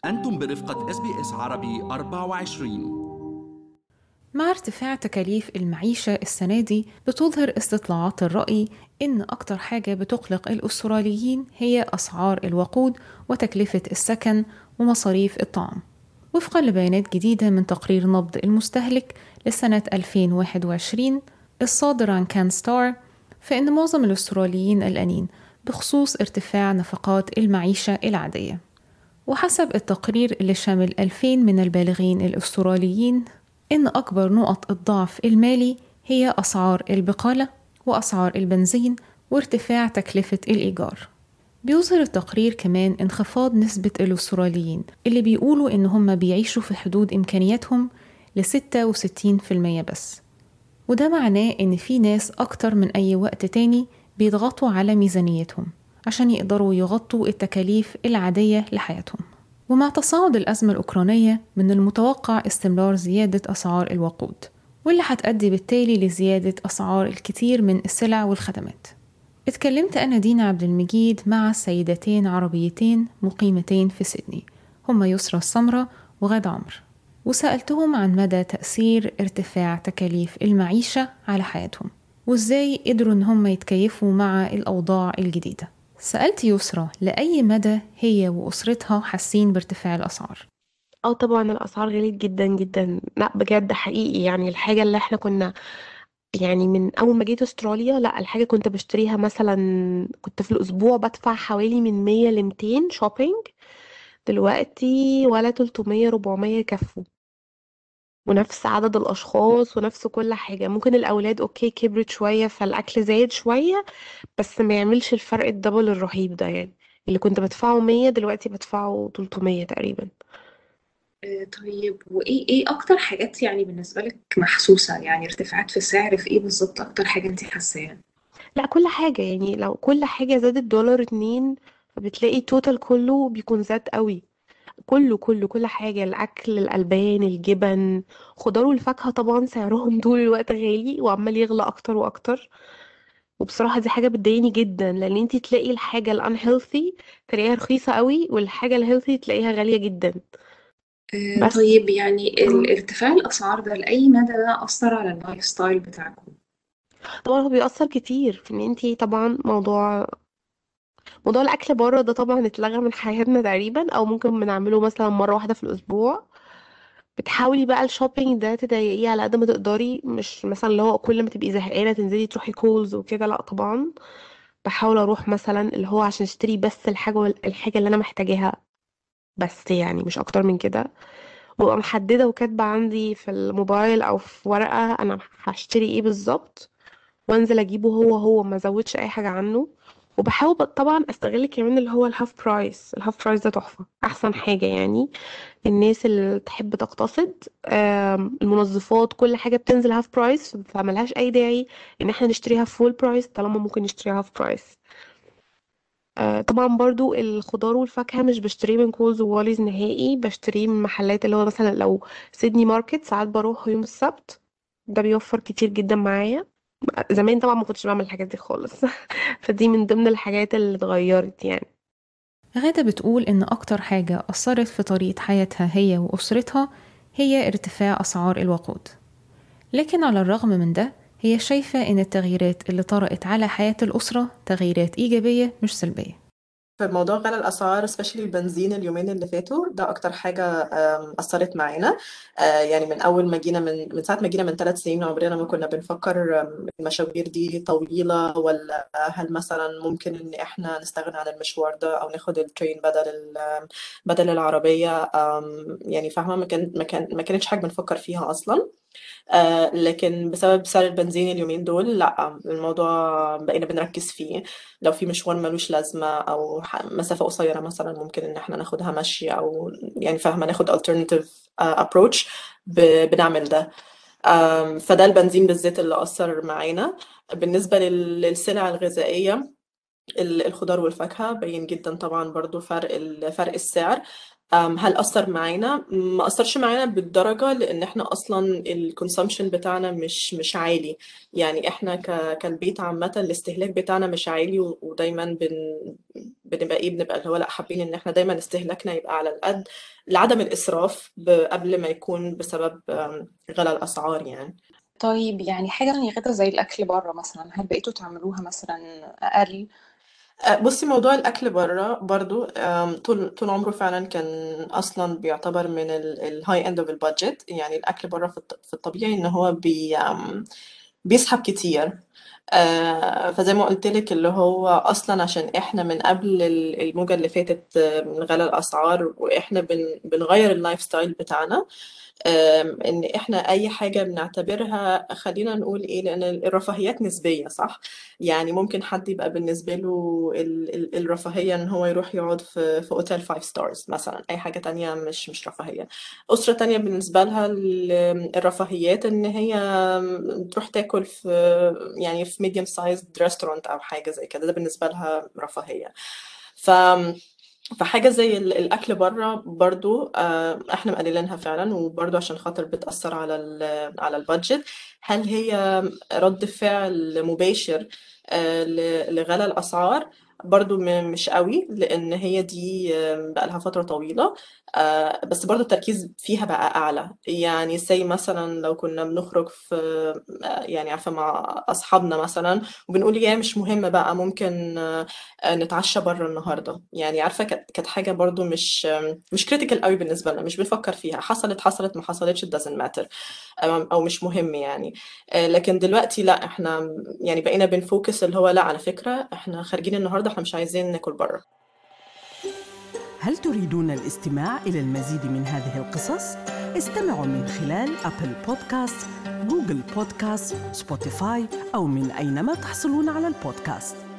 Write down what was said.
أنتم برفقة اس بي اس عربي 24 مع ارتفاع تكاليف المعيشة السنة دي بتظهر استطلاعات الرأي إن أكتر حاجة بتقلق الأستراليين هي أسعار الوقود وتكلفة السكن ومصاريف الطعام وفقا لبيانات جديدة من تقرير نبض المستهلك لسنة 2021 الصادر عن كان ستار فإن معظم الأستراليين قلقانين بخصوص ارتفاع نفقات المعيشة العادية وحسب التقرير اللي شامل 2000 من البالغين الأستراليين إن أكبر نقط الضعف المالي هي أسعار البقالة وأسعار البنزين وارتفاع تكلفة الإيجار بيظهر التقرير كمان انخفاض نسبة الأستراليين اللي بيقولوا إن هم بيعيشوا في حدود إمكانياتهم ل 66% بس وده معناه إن في ناس أكتر من أي وقت تاني بيضغطوا على ميزانيتهم عشان يقدروا يغطوا التكاليف العادية لحياتهم ومع تصاعد الأزمة الأوكرانية من المتوقع استمرار زيادة أسعار الوقود واللي هتؤدي بالتالي لزيادة أسعار الكثير من السلع والخدمات اتكلمت أنا دينا عبد المجيد مع سيدتين عربيتين مقيمتين في سيدني هما يسرى السمرة وغادة عمرو وسألتهم عن مدى تأثير ارتفاع تكاليف المعيشة على حياتهم وإزاي قدروا إن هم يتكيفوا مع الأوضاع الجديدة سألت يسرى لأي مدى هي وأسرتها حاسين بارتفاع الأسعار اه طبعا الاسعار غليت جدا جدا لا بجد حقيقي يعني الحاجه اللي احنا كنا يعني من اول ما جيت استراليا لا الحاجه كنت بشتريها مثلا كنت في الاسبوع بدفع حوالي من 100 ل 200 شوبينج دلوقتي ولا 300 400 يكفوا ونفس عدد الاشخاص ونفس كل حاجه ممكن الاولاد اوكي كبرت شويه فالاكل زايد شويه بس ما يعملش الفرق الدبل الرهيب ده يعني اللي كنت بدفعه 100 دلوقتي بدفعه 300 تقريبا آه، طيب وايه ايه اكتر حاجات يعني بالنسبة لك محسوسة يعني ارتفاعات في السعر في ايه بالظبط اكتر حاجة انت حاساها لا كل حاجه يعني لو كل حاجه زادت دولار اتنين فبتلاقي التوتال كله بيكون زاد قوي كله كله كل حاجة الأكل الألبان الجبن خضار والفاكهة طبعا سعرهم طول الوقت غالي وعمال يغلى أكتر وأكتر وبصراحة دي حاجة بتضايقني جدا لأن انتي تلاقي الحاجة الانهيلثي تلاقيها رخيصة قوي والحاجة الهيلثي تلاقيها غالية جدا آه، بس طيب يعني ال- ارتفاع الأسعار ده لأي مدى ده أثر على اللايف ستايل بتاعكم طبعا هو بيأثر كتير في ان انتي طبعا موضوع موضوع الأكل بره ده طبعا اتلغى من حياتنا تقريبا أو ممكن بنعمله مثلا مرة واحدة في الأسبوع بتحاولي بقى الشوبينج ده تضيقيه على قد ما تقدري مش مثلا اللي هو كل ما تبقي زهقانة تنزلي تروحي كولز وكده لا طبعا بحاول اروح مثلا اللي هو عشان اشتري بس الحاجة الحاجة اللي انا محتاجاها بس يعني مش اكتر من كده وابقى محددة وكاتبة عندي في الموبايل او في ورقة انا هشتري ايه بالظبط وانزل اجيبه هو هو ما ازودش اي حاجة عنه وبحاول بقى طبعا استغل كمان اللي هو الهاف برايس الهاف برايس ده تحفة احسن حاجة يعني الناس اللي تحب تقتصد آم، المنظفات كل حاجة بتنزل هاف برايس فملهاش اي داعي ان احنا نشتريها فول برايس طالما ممكن نشتريها هاف برايس آه، طبعا برضو الخضار والفاكهة مش بشتريه من كولز وواليز نهائي بشتريه من محلات اللي هو مثلا لو سيدني ماركت ساعات بروح يوم السبت ده بيوفر كتير جدا معايا زمان طبعا ما كنتش بعمل الحاجات دي خالص فدي من ضمن الحاجات اللي اتغيرت يعني غادة بتقول إن أكتر حاجة أثرت في طريقة حياتها هي وأسرتها هي ارتفاع أسعار الوقود لكن على الرغم من ده هي شايفة إن التغييرات اللي طرأت على حياة الأسرة تغييرات إيجابية مش سلبية في موضوع غلاء الأسعار سبيشالي البنزين اليومين اللي فاتوا ده أكتر حاجة آم، أثرت معانا آه، يعني من أول ما جينا من من ساعة ما جينا من ثلاث سنين عمرنا ما كنا بنفكر آم، المشاوير دي طويلة ولا هل مثلا ممكن إن إحنا نستغنى عن المشوار ده أو ناخد الترين بدل ال- بدل العربية آم، يعني فاهمة ما كان ما كان ما كانتش حاجة بنفكر فيها أصلا آه، لكن بسبب سعر البنزين اليومين دول لا الموضوع بقينا بنركز فيه لو في مشوار ملوش لازمة أو ح- مسافة قصيرة مثلا ممكن إن احنا ناخدها مشي أو يعني فاهمة ناخد alternative uh, approach ب- بنعمل ده آم، فده البنزين بالذات اللي أثر معانا بالنسبة لل- للسلع الغذائية ال- الخضار والفاكهة باين جدا طبعا برضو فرق ال- فرق السعر أم، هل أثر معانا؟ ما أثرش معانا بالدرجة لأن إحنا أصلا الكونسومشن بتاعنا مش مش عالي يعني إحنا ك- كالبيت عامة الاستهلاك بتاعنا مش عالي و- ودايما بن بنبقى إيه بنبقى اللي هو لأ حابين إن إحنا دايما استهلاكنا يبقى على القد لعدم الإسراف ب- قبل ما يكون بسبب أم، غلاء الأسعار يعني طيب يعني حاجة تانية غدا زي الأكل بره مثلا هل بقيتوا تعملوها مثلا أقل؟ أه، بصي موضوع الأكل بره برضو أم، طول طول عمره فعلا كان أصلا بيعتبر من الهاي اند اوف البادجت يعني الأكل بره في الط- في الطبيعي إن هو بي أم، بيسحب كتير آه، فزي ما قلت لك اللي هو اصلا عشان احنا من قبل ال- الموجة اللي فاتت آه، من غلاء الاسعار واحنا بن بنغير اللايف ستايل بتاعنا آم، ان احنا اي حاجة بنعتبرها خلينا نقول ايه لان الرفاهيات نسبية صح يعني ممكن حد يبقى بالنسبة له ال- ال- الرفاهية ان هو يروح يقعد في في اوتيل فايف ستارز مثلا اي حاجة تانية مش مش رفاهية أسرة تانية بالنسبة لها ال- الرفاهيات ان هي تروح تاكل في يعني في ميديوم سايزد ريستورانت او حاجة زي كده ده بالنسبة لها رفاهية ف فحاجة زي ال- الأكل بره برضو آه، احنا مقللينها فعلا وبرضو عشان خاطر بتأثر على ال على البادجت هل هي رد فعل مباشر آه، ل- لغلاء الأسعار برضو م- مش قوي لأن هي دي آه، بقالها فترة طويلة آه، بس برضو التركيز فيها بقى أعلى يعني زي مثلا لو كنا بنخرج في آه، يعني عارفة مع أصحابنا مثلا وبنقول يا مش مهم بقى ممكن آه، آه، نتعشى بره النهارده يعني عارفه كانت كانت حاجه برضو مش مش كريتيكال قوي بالنسبه لنا مش بنفكر فيها حصلت حصلت ما حصلتش it doesn't matter او أو مش مهم يعني آه، لكن دلوقتي لا احنا يعني بقينا بنفوكس اللي هو لا على فكره احنا خارجين النهارده احنا مش عايزين ناكل بره هل تريدون الاستماع إلى المزيد من هذه القصص؟ استمعوا من خلال أبل بودكاست، جوجل بودكاست، سبوتيفاي أو من أينما تحصلون على البودكاست